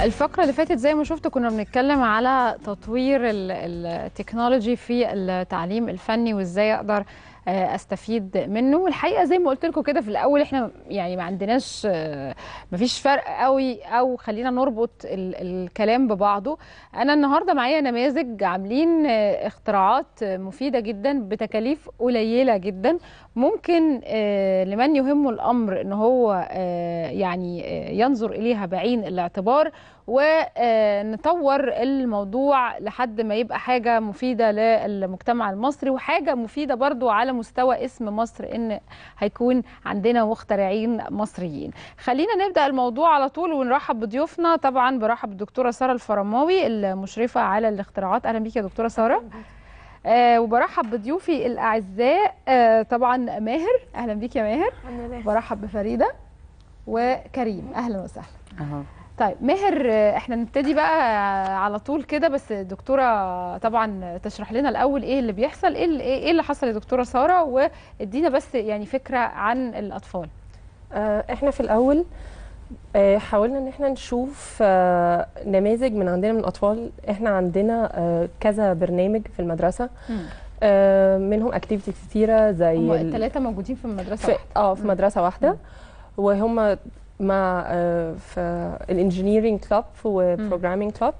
الفقرة اللي فاتت زي ما شفتوا كنا بنتكلم على تطوير ال- التكنولوجي في التعليم الفني وازاي اقدر آه، استفيد منه والحقيقه زي ما قلت لكم كده في الاول احنا يعني ما عندناش آه، ما فيش فرق قوي او خلينا نربط ال الكلام ببعضه انا النهارده معايا نماذج عاملين آه، اختراعات آه، مفيده جدا بتكاليف قليله جدا ممكن آه، لمن يهمه الامر ان هو آه، يعني آه، ينظر اليها بعين الاعتبار ونطور الموضوع لحد ما يبقى حاجه مفيده للمجتمع المصري وحاجه مفيده برضو على مستوى اسم مصر ان هيكون عندنا مخترعين مصريين خلينا نبدا الموضوع على طول ونرحب بضيوفنا طبعا برحب بالدكتوره ساره الفرماوي المشرفه على الاختراعات اهلا بيك يا دكتوره ساره آه وبرحب بضيوفي الاعزاء آه طبعا ماهر اهلا بيك يا ماهر برحب بفريده وكريم اهلا وسهلا أهو. طيب ماهر آه، احنا نبتدي بقى على طول كده بس الدكتوره طبعا تشرح لنا الاول ايه اللي بيحصل ايه اللي, ايه اللي حصل يا دكتوره ساره وادينا بس يعني فكره عن الاطفال آه، احنا في الاول آه، حاولنا ان احنا نشوف آه، نماذج من عندنا من الاطفال احنا عندنا آه، كذا برنامج في المدرسه آه، منهم اكتيفيتيز كتيره زي هم ال- الثلاثه موجودين في المدرسه في واحده اه في مدرسه واحده وهم مع آه، في الانجينيرنج كلاب وبروجرامينج كلاب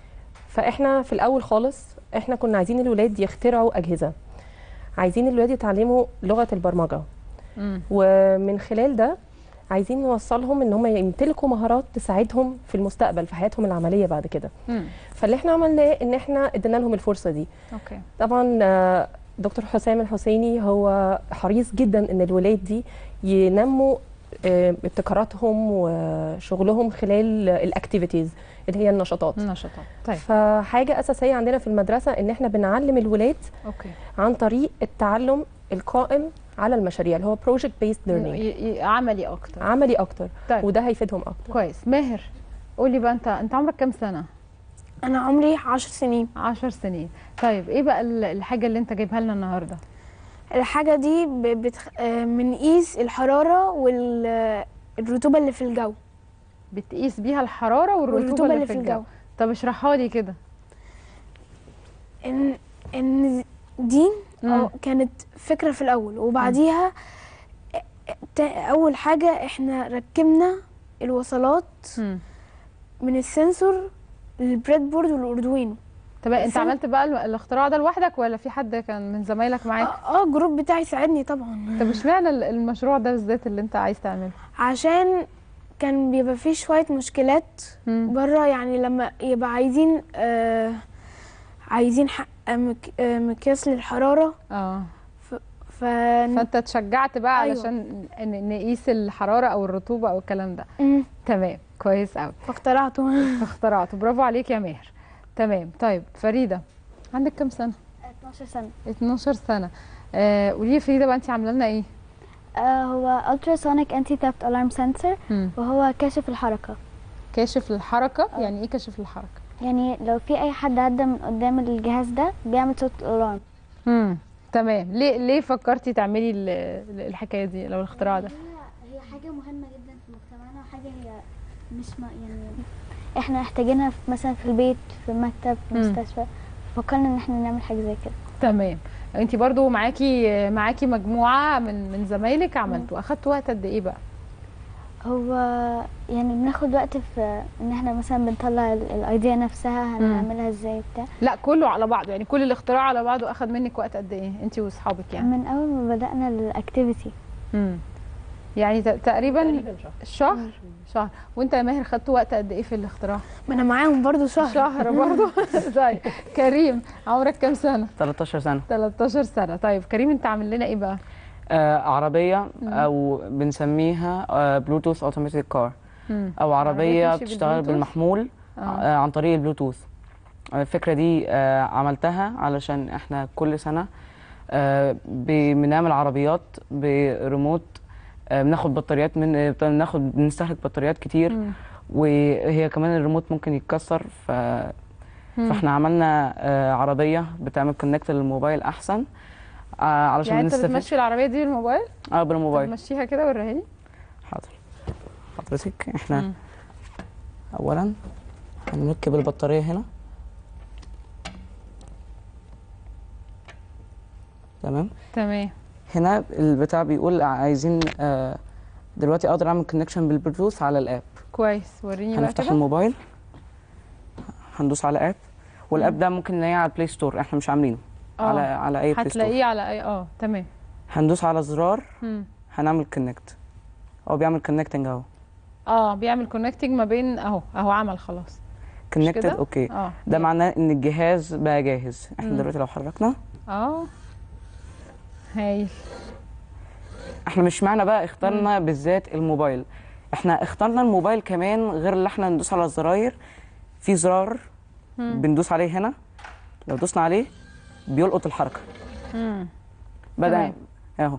فاحنا في الاول خالص احنا كنا عايزين الولاد يخترعوا اجهزه عايزين الولاد يتعلموا لغه البرمجه مم. ومن خلال ده عايزين نوصلهم ان هم يمتلكوا مهارات تساعدهم في المستقبل في حياتهم العمليه بعد كده مم. فاللي احنا عملناه ان احنا ادينا لهم الفرصه دي اوكي طبعا آه، دكتور حسام الحسيني هو حريص جدا ان الولاد دي ينموا آه، ابتكاراتهم وشغلهم خلال الاكتيفيتيز اللي هي النشاطات نشاطات طيب فحاجه اساسيه عندنا في المدرسه ان احنا بنعلم الولاد اوكي عن طريق التعلم القائم على المشاريع اللي هو بروجكت بيست ليرنينج ي- ي- عملي اكتر عملي اكتر طيب وده هيفيدهم اكتر كويس ماهر قولي بقى انت انت عمرك كام سنه انا عمري عشر سنين عشر سنين طيب ايه بقى ال- الحاجه اللي انت جايبها لنا النهارده الحاجه دي ب- بتخ... آه، بنقيس الحراره والرطوبه اللي في الجو بتقيس بيها الحراره والرطوبه اللي في الجو طب اشرحها لي كده ان ان دي مم. أو- كانت فكره في الاول وبعديها تا- اول حاجه احنا ركبنا الوصلات مم. من السنسور للبريد بورد والاردوينو طب انت فين؟ عملت بقى ال- الاختراع ده لوحدك ولا في حد كان من زمايلك معاك اه آه، الجروب بتاعي ساعدني طبعا طب اشمعنى ال- المشروع ده بالذات اللي انت عايز تعمله عشان كان بيبقى فيه شويه مشكلات مم. بره يعني لما يبقى عايزين آه عايزين حق مك آه مقياس للحرارة اه ف فانت اتشجعت بقى أيوة. علشان ن- نقيس الحراره او الرطوبه او الكلام ده مم، تمام كويس قوي فاخترعته اخترعته برافو عليك يا ماهر تمام طيب فريده عندك كام سنه 12 سنة 12 سنه آه قولي لي يا فريده بقى انت عامله لنا ايه آه هو ultrasonic anti theft alarm sensor مم. وهو كاشف الحركة كاشف للحركه يعني ايه كاشف للحركه يعني لو في أي حد عدى من قدام الجهاز ده بيعمل صوت الألارم امم تمام ليه ليه فكرتي تعملي ال- ال- الحكايه دي لو الاختراع ده هي هي حاجة مهمة جدا في مجتمعنا وحاجة هي مش ما يعني احنا محتاجينها في مثلا في البيت في المكتب في مم. المستشفى فكرنا ان احنا نعمل حاجة زي كده تمام انت برضو معاكي معاكي مجموعه من من زمايلك عملتوا اخدتوا وقت قد ايه بقى هو يعني بناخد وقت في ان احنا مثلا بنطلع ال- الايديا نفسها هنعملها ازاي بتاع لا كله على بعضه يعني كل الاختراع على بعضه اخد منك وقت قد ايه انت واصحابك يعني من اول ما بدأنا الاكتيفيتي امم يعني ت- تقريبا تقريبا شهر شهر شهر وانت يا ماهر خدتوا وقت قد ايه في الاختراع ما انا معاهم برضو شهر شهر برضه طيب كريم عمرك كام سنه 13 سنة 13 سنه طيب كريم انت عامل لنا ايه بقى آه عربية أو بنسميها آه بلوتوث اوتوماتيك كار مم. أو عربية عربية تمشي بتشتغل بالبلوتوث؟ بالمحمول آه. آه عن طريق البلوتوث آه، الفكرة دي آه عملتها علشان احنا كل سنة آه ب- بنعمل عربيات بريموت آه بناخد بطاريات من آه، بناخد بنستهلك بطاريات كتير مم. وهي كمان الريموت ممكن يتكسر ف مم. فاحنا عملنا آه عربية بتعمل كونكت للموبايل أحسن آه علشان يعني انت نستفيد بتمشي العربيه دي بالموبايل اه بالموبايل تمشيها كده وريها لي حاضر حضرتك احنا مم. اولا هنركب البطاريه هنا تمام تمام هنا البتاع بيقول عايزين آه، دلوقتي اقدر اعمل كونكشن بالبلوتوث على الاب كويس وريني بقى هنفتح كده الموبايل هندوس على اب والاب ده ممكن نلاقيه على البلاي ستور احنا مش عاملينه آه. على على اي بلاي ستور هتلاقيه على اي اه تمام هندوس على زرار مم. هنعمل كونكت هو بيعمل كونكتنج اهو اه بيعمل كونكتنج ما بين اهو اهو عمل خلاص كونكتد كده؟ اوكي اه ده معناه ان الجهاز بقى جاهز احنا مم. دلوقتي لو حركنا اه هايل احنا مش معنى بقى اخترنا بالذات الموبايل احنا اخترنا الموبايل كمان غير اللي احنا ندوس على الزراير في زرار مم. بندوس عليه هنا لو دوسنا عليه بيلقط الحركه مم. بدا تمام. اهو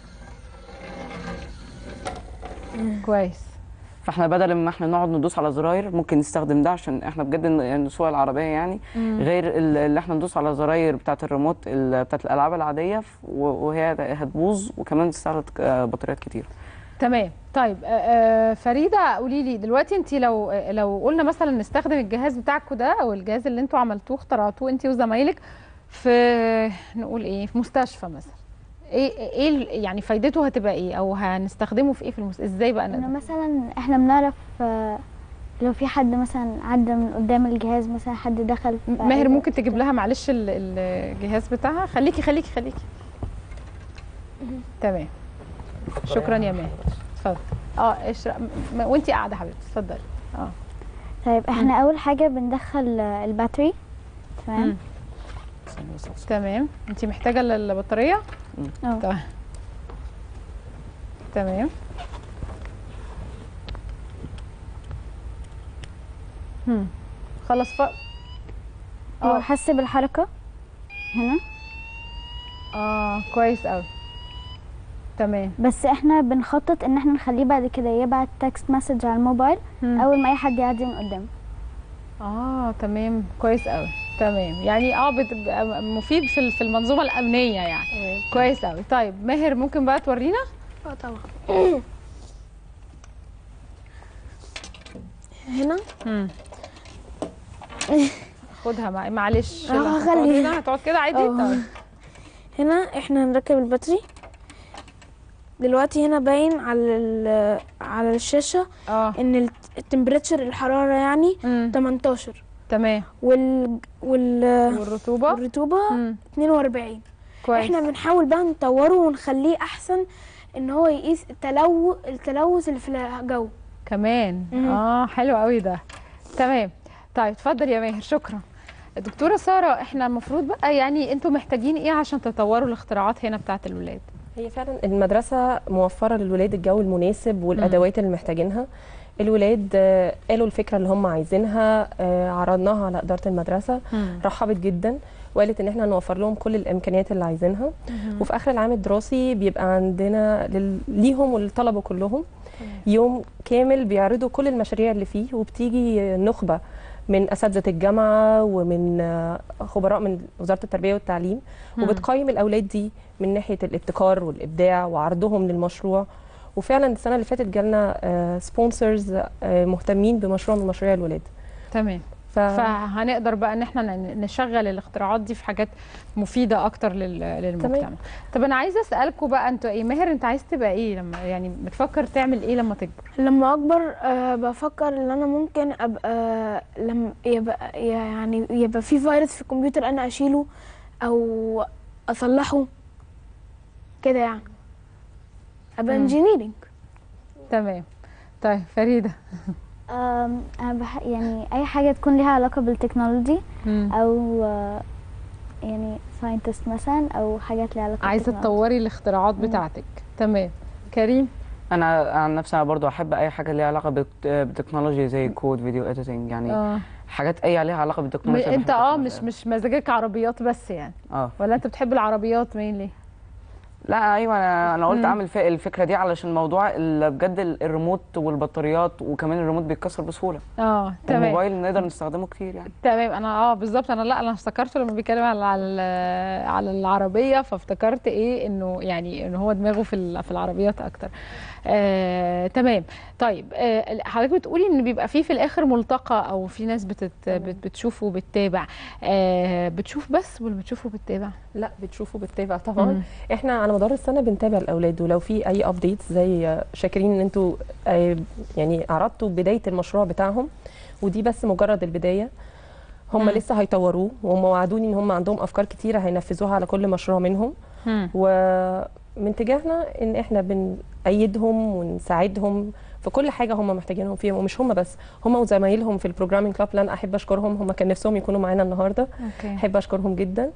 كويس فاحنا بدل ما احنا نقعد ندوس على زراير ممكن نستخدم ده عشان احنا بجد ن- نسوق العربيه يعني مم. غير ال- اللي احنا ندوس على زراير بتاعه الريموت ال- بتاعه الالعاب العاديه ف- و- وهي هتبوظ وكمان تستهلك آه، بطاريات كتير تمام طيب آه، آه، فريده قولي لي دلوقتي انت لو آه، لو قلنا مثلا نستخدم الجهاز بتاعكم ده او الجهاز اللي انتوا عملتوه اخترعتوه انت وزمايلك في نقول ايه في مستشفى مثلا ايه ايه ال- يعني فايدته هتبقى ايه او هنستخدمه في ايه في المس... ازاي بقى انه نقدر مثلا احنا بنعرف آه، لو في حد مثلا عدى من قدام الجهاز مثلا حد دخل في ماهر أي ممكن وقت. تجيب لها معلش ال- الجهاز بتاعها خليكي خليكي خليكي تمام شكرا يا ماهر اتفضل اه اشرق م- وانتي قاعده حبيبتي اتفضلي اه طيب احنا اول حاجه بندخل آه، الباتري تمام مم. تمام انتي محتاجه ال- البطاريه اه تمام تمام هم. خلص ف... اه وحس بالحركه هنا اه كويس قوي تمام بس احنا بنخطط ان احنا نخليه بعد كده يبعت تكست مسج على الموبايل هم. اول ما اي حد يعدي من قدامه اه تمام كويس قوي تمام يعني اه بتبقى مفيد في ال- في المنظومه الامنيه يعني كويس قوي طيب ماهر ممكن بقى تورينا اه طبعا هنا هم. خدها مع... معلش اه، لا، هخلي. هتقعد هنا هتقعد كده عادي اه. طيب هنا احنا هنركب الباتري دلوقتي هنا باين على ال- على الشاشة اه ان التمبريتشر الحرارة يعني مم. 18 تمام وال وال والرطوبه والرطوبة مم. 42 كويس احنا بنحاول بقى نطوره ونخليه احسن ان هو يقيس التلو التلوث اللي في الجو كمان مم. اه حلو قوي ده تمام طيب اتفضل يا ماهر شكرا دكتوره ساره احنا المفروض بقى يعني انتوا محتاجين ايه عشان تطوروا الاختراعات هنا بتاعت الولاد هي فعلا المدرسة موفرة للولاد الجو المناسب والأدوات اللي محتاجينها الولاد آه، قالوا الفكرة اللي هم عايزينها آه، عرضناها على إدارة المدرسة رحبت جدا وقالت ان احنا هنوفر لهم كل الامكانيات اللي عايزينها وفي اخر العام الدراسي بيبقى عندنا لل... ليهم وللطلبه كلهم يوم كامل بيعرضوا كل المشاريع اللي فيه وبتيجي نخبه من اساتذه الجامعه ومن آه، خبراء من وزاره التربيه والتعليم مم. وبتقيم الاولاد دي من ناحيه الابتكار والابداع وعرضهم للمشروع وفعلا السنه اللي فاتت جالنا سبونسرز مهتمين بمشروع من مشاريع الولاد تمام ف... فهنقدر بقى ان احنا ن- نشغل الاختراعات دي في حاجات مفيده اكتر لل- للمجتمع طب انا عايزه اسالكم بقى انتوا ايه ماهر انت عايز تبقى ايه لما يعني بتفكر تعمل ايه لما تكبر لما اكبر أه بفكر ان انا ممكن ابقى لما يبقى يعني يبقى في فيروس في الكمبيوتر انا اشيله او اصلحه كده يعني ابقى مم. انجينيرنج تمام طيب فريده أم، انا بح... يعني اي حاجه تكون ليها علاقه بالتكنولوجي مم. او آه، يعني ساينتست مثلا او حاجات ليها علاقه عايزه بالتكنولوجي. تطوري الاختراعات بتاعتك تمام كريم انا عن نفسي انا برضو احب اي حاجه ليها علاقه بالت- بالتكنولوجي زي كود فيديو اديتنج يعني اه حاجات اي ليها علاقه م- بالتكنولوجيا انت بحب اه التكنولوجيا. مش مش مزاجك عربيات بس يعني اه ولا انت بتحب العربيات مين ليه لا ايوه انا انا قلت مم. اعمل ف- الفكره دي علشان موضوع ال- بجد ال- الريموت والبطاريات وكمان الريموت بيتكسر بسهوله اه تمام الموبايل نقدر نستخدمه كتير يعني تمام انا اه بالظبط انا لا انا افتكرته لما بيتكلم على على على العربيه فافتكرت ايه انه يعني ان هو دماغه في ال- في العربيات اكتر آه، تمام طيب آه، حضرتك بتقولي ان بيبقى فيه في الاخر ملتقى او في ناس بتت بت- بتشوف وبتتابع آه، بتشوف بس ولا بتشوف وبتتابع لا بتشوفوا بتتابع طبعا مم. احنا على مدار السنه بنتابع الاولاد ولو في اي ابديت زي شاكرين ان انتوا آه، يعني عرضتوا بدايه المشروع بتاعهم ودي بس مجرد البدايه هم مم. لسه هيطوروه وهم وعدوني ان هم عندهم افكار كتيره هينفذوها على كل مشروع منهم مم. ومن تجاهنا ان احنا بنأيدهم ونساعدهم في كل حاجه هم محتاجينهم فيها ومش هم بس هم وزمايلهم في البروجرامينج كلاب اللي انا احب اشكرهم هم كان نفسهم يكونوا معانا النهارده اوكي احب اشكرهم جدا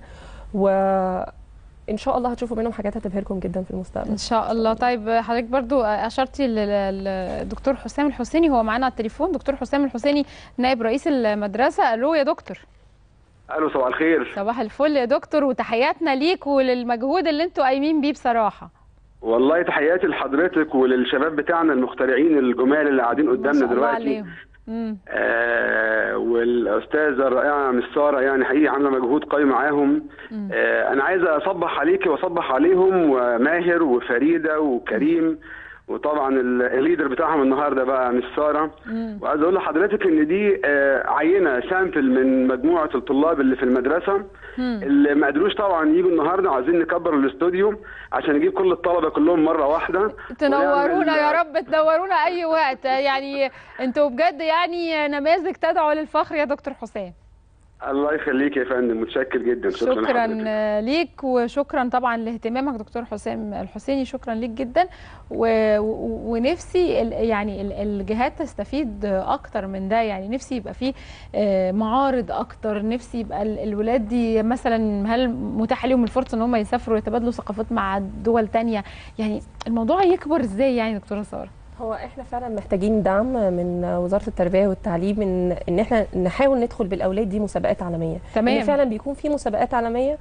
وان شاء الله هتشوفوا منهم حاجات هتبهركم جدا في المستقبل ان شاء الله طيب حضرتك برضو اشرتي للدكتور حسام الحسيني هو معانا على التليفون دكتور حسام الحسيني نائب رئيس المدرسه الو يا دكتور الو صباح الخير صباح الفل يا دكتور وتحياتنا ليك وللمجهود اللي انتوا قايمين بيه بصراحه والله تحياتي لحضرتك وللشباب بتاعنا المخترعين الجمال اللي قاعدين ما قدامنا شاء الله دلوقتي عليهم مم. آه والاستاذه الرائعه مس ساره يعني حقيقي عامله مجهود قوي معاهم آه انا عايز اصبح عليكي واصبح عليهم وماهر وفريده وكريم وطبعا ال- الليدر بتاعهم النهارده بقى مس ساره مم. وعايز اقول لحضرتك ان دي آه عينه سامبل من مجموعه الطلاب اللي في المدرسه مم. اللي ما قدروش طبعا يجوا النهارده عايزين نكبر الاستوديو عشان نجيب كل الطلبه كلهم مره واحده تنورونا ونعمل- يا رب تنورونا اي وقت يعني انتوا بجد يعني نماذج تدعو للفخر يا دكتور حسام الله يخليك يا فندم متشكر جدا شكرا, شكرا لحضرتك. ليك وشكرا طبعا لاهتمامك دكتور حسام الحسيني شكرا ليك جدا و... و... ونفسي ال... يعني ال- الجهات تستفيد اكتر من ده يعني نفسي يبقى فيه آه، معارض اكتر نفسي يبقى ال- الولاد دي مثلا هل متاح لهم الفرصه ان هم يسافروا يتبادلوا ثقافات مع دول تانية يعني الموضوع يكبر ازاي يعني دكتوره ساره هو احنا فعلا محتاجين دعم من وزاره التربيه والتعليم ان ان احنا نحاول ندخل بالاولاد دي مسابقات عالميه تمام. ان فعلا بيكون في مسابقات عالميه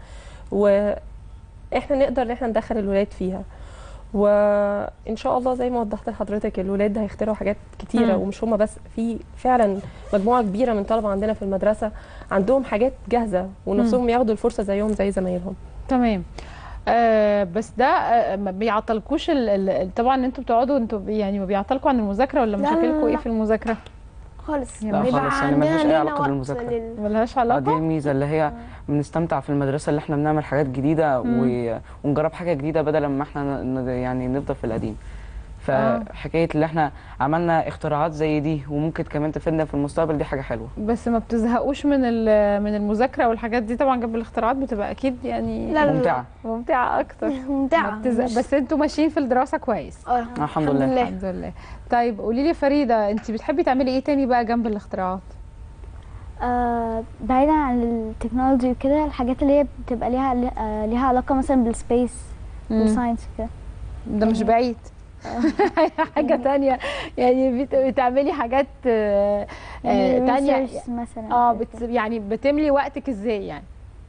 واحنا نقدر ان احنا ندخل الولاد فيها وان شاء الله زي ما وضحت لحضرتك الولاد هيخترعوا حاجات كتيره مم. ومش هم بس في فعلا مجموعه كبيره من طلبه عندنا في المدرسه عندهم حاجات جاهزه ونفسهم ياخدوا الفرصه زيهم زي زمايلهم تمام آه بس ده آه ما بيعطلكوش ال- ال- طبعا انتوا بتقعدوا انتوا بي- يعني ما بيعطلكوا عن المذاكره ولا لا، لا، مشاكلكم ايه لا. في المذاكره خالص لا بيبقى خالص، يعني عندنا ملهاش أي لينا علاقة وقت بالمذاكرة. لل- ملهاش اه دي علاقه الميزه اللي هي بنستمتع في المدرسه اللي احنا بنعمل حاجات جديده و... ونجرب حاجه جديده بدل ما احنا ن... يعني نفضل في القديم فحكايه اللي احنا عملنا اختراعات زي دي وممكن كمان تفيدنا في المستقبل دي حاجه حلوه بس ما بتزهقوش من ال- من المذاكره والحاجات دي طبعا جنب الاختراعات بتبقى اكيد يعني لا، لا، لا. ممتعه ممتعه اكتر ممتعة ما بتزهق- مش- بس انتوا ماشيين في الدراسه كويس اه الحمد لله. الحمد لله طيب قولي لي فريده انت بتحبي تعملي ايه تاني بقى جنب الاختراعات آه بعيدا عن التكنولوجي وكده الحاجات اللي هي بتبقى ليها آه ليها علاقة مثلا بالسبيس والساينس كده ده مش بعيد حاجه تانية يعني بت- بتعملي حاجات آه، آه، يعني تانية research مثلا اه كده. بت يعني بتملي وقتك ازاي يعني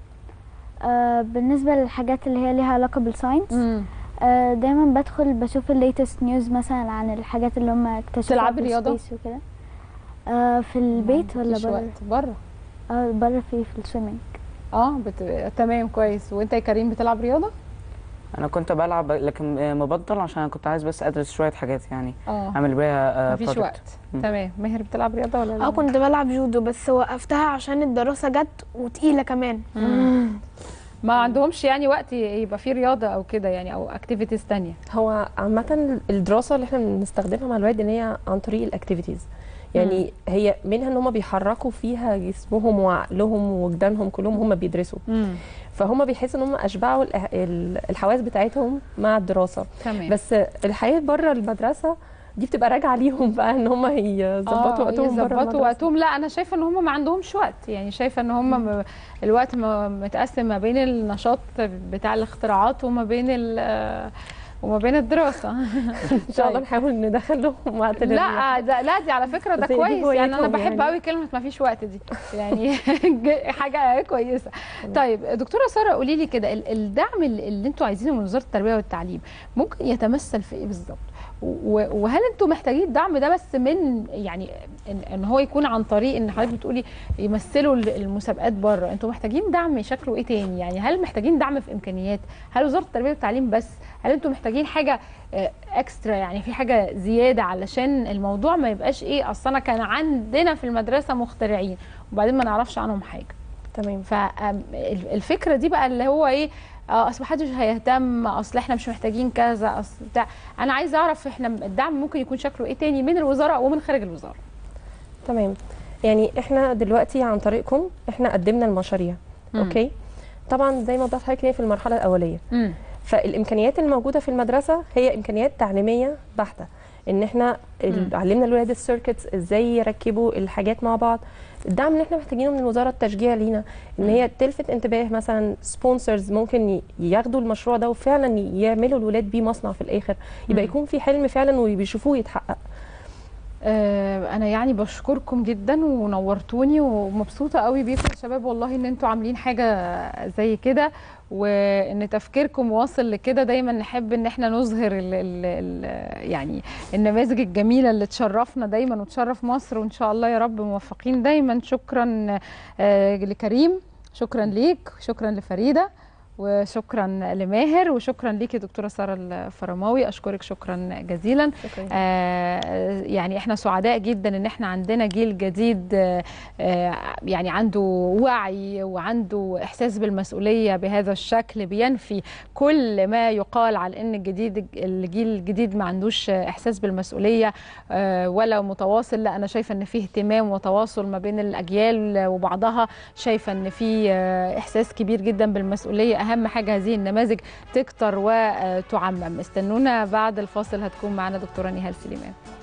آه بالنسبة للحاجات اللي هي ليها علاقة بالساينس امم آه دايما بدخل بشوف الليتست نيوز مثلا عن الحاجات اللي هم اكتشفوها تلعبي في رياضة؟ السبيس وكده آه في البيت ولا مفيش بره؟ وقت بره اه بره في في السويمنج اه بت... تمام كويس وانت يا كريم بتلعب رياضه انا كنت بلعب لكن آه، مبطل عشان أنا كنت عايز بس ادرس شويه حاجات يعني اه اعمل بيها آه، مفيش project. وقت مم. تمام ماهر بتلعب رياضه ولا لا اه كنت بلعب جودو بس وقفتها عشان الدراسة جت وتقيلة كمان ما عندهمش يعني وقت يبقى فيه رياضه او كده يعني او اكتيفيتيز تانية هو عامة الدراسة اللي احنا بنستخدمها مع الولاد ان هي عن طريق الاكتيفيتيز يعني هي منها ان هم بيحركوا فيها جسمهم وعقلهم ووجدانهم كلهم هم بيدرسوا امم فهم بيحسوا ان هم اشبعوا الأه- ال- الحواس بتاعتهم مع الدراسة تمام بس الحياة بره المدرسة دي بتبقى راجعة ليهم بقى ان هم يظبطوا آه، وقتهم بره يظبطوا المدرسة وقتهم لا انا شايفه ان هم ما عندهمش وقت يعني شايفه ان هم م- الوقت م- متقسم ما بين النشاط بتاع الاختراعات وما بين ال- وما بين الدراسه ان شاء الله نحاول ندخل لهم وقت لل- لا ده لا دي على فكره ده بس هي دي كويس يعني انا هوايتهم بحب يعني. قوي كلمه ما فيش وقت دي يعني حاجه كويسه طيب دكتوره ساره قولي لي كده ال- الدعم اللي اللي انتوا عايزينه من وزاره التربيه والتعليم ممكن يتمثل في ايه بالظبط و- وهل انتم محتاجين الدعم ده بس من يعني ان, إن هو يكون عن طريق ان حضرتك بتقولي يمثلوا ال- المسابقات بره انتم محتاجين دعم شكله ايه تاني يعني هل محتاجين دعم في امكانيات هل وزاره التربيه والتعليم بس هل انتم محتاجين حاجه آه، اكسترا يعني في حاجه زياده علشان الموضوع ما يبقاش ايه اصل انا كان عندنا في المدرسه مخترعين وبعدين ما نعرفش عنهم حاجه تمام فالفكره دي بقى اللي هو ايه اه اصل محدش هيهتم اصل احنا مش محتاجين كذا اصل بتاع انا عايزه اعرف احنا الدعم ممكن يكون شكله ايه تاني من الوزاره ومن خارج الوزاره تمام يعني احنا دلوقتي عن طريقكم احنا قدمنا المشاريع مم. اوكي طبعا زي ما وضحت حضرتك هي في المرحله الاوليه امم فالامكانيات الموجوده في المدرسه هي امكانيات تعليميه بحته ان احنا ال- مم. علمنا الولاد السيركتس ازاي يركبوا الحاجات مع بعض الدعم اللي احنا محتاجينه من الوزاره التشجيع لينا ان هي تلفت انتباه مثلا سبونسرز ممكن ي- ياخدوا المشروع ده وفعلا يعملوا الولاد بيه مصنع في الاخر يبقى مم. يكون في حلم فعلا وبيشوفوه يتحقق آه انا يعني بشكركم جدا ونورتوني ومبسوطه قوي بيكم يا شباب والله ان انتوا عاملين حاجه زي كده وان تفكيركم واصل لكده دايما نحب ان احنا نظهر ال ال ال يعني النماذج الجميله اللي تشرفنا دايما وتشرف مصر وان شاء الله يا رب موفقين دايما شكرا آه لكريم شكرا ليك شكرا لفريده وشكرا لماهر وشكرا ليكي دكتوره ساره الفرماوي اشكرك شكرا جزيلا شكرا آه، يعني احنا سعداء جدا ان احنا عندنا جيل جديد آه، آه، يعني عنده وعي وعنده احساس بالمسؤوليه بهذا الشكل بينفي كل ما يقال على ان الجديد الجيل الجديد ما عندوش احساس بالمسؤوليه آه، ولا متواصل لا انا شايفه ان في اهتمام وتواصل ما بين الاجيال وبعضها شايفه ان في آه، احساس كبير جدا بالمسؤوليه اهم حاجه هذه النماذج تكتر وتعمم استنونا بعد الفاصل هتكون معنا دكتوره نهال سليمان